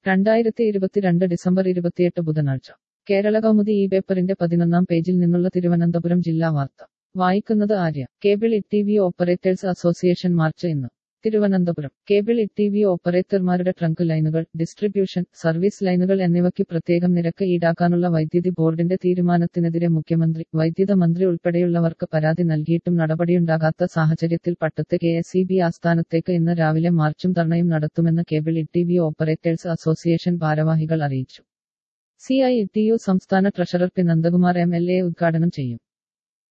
രണ്ടായിരത്തി ഇരുപത്തിരണ്ട് ഡിസംബർ ഇരുപത്തിയെട്ട് ബുധനാഴ്ച കേരള കൗമുദി ഈ പേപ്പറിന്റെ പതിനൊന്നാം പേജിൽ നിന്നുള്ള തിരുവനന്തപുരം ജില്ലാ വാർത്ത വായിക്കുന്നത് Arya cable E T V operators association march ഇന്ന് Thiruvananthapuram cable E T V ഓപ്പറേറ്റർമാരുടെ ട്രങ്ക് ലൈനുകൾ ഡിസ്ട്രിബ്യൂഷൻ സർവീസ് ലൈനുകൾ എന്നിവയ്ക്ക് പ്രത്യേകം നിരക്ക് ഈടാക്കാനുള്ള വൈദ്യുതി ബോർഡിന്റെ തീരുമാനത്തിനെതിരെ മുഖ്യമന്ത്രി വൈദ്യുത മന്ത്രി ഉൾപ്പെടെയുള്ളവർക്ക് പരാതി നൽകിയിട്ടും നടപടിയുണ്ടാകാത്ത സാഹചര്യത്തിൽ പട്ടത്ത് കെ എസ് ഇ ബി ആസ്ഥാനത്തേക്ക് ഇന്ന് രാവിലെ മാർച്ചും ധർണയും നടത്തുമെന്ന് cable E T V operators association ഭാരവാഹികൾ അറിയിച്ചു സി ഐ ടി യു സംസ്ഥാന treasurer P Nandakumar M L A ഉദ്ഘാടനം ചെയ്യും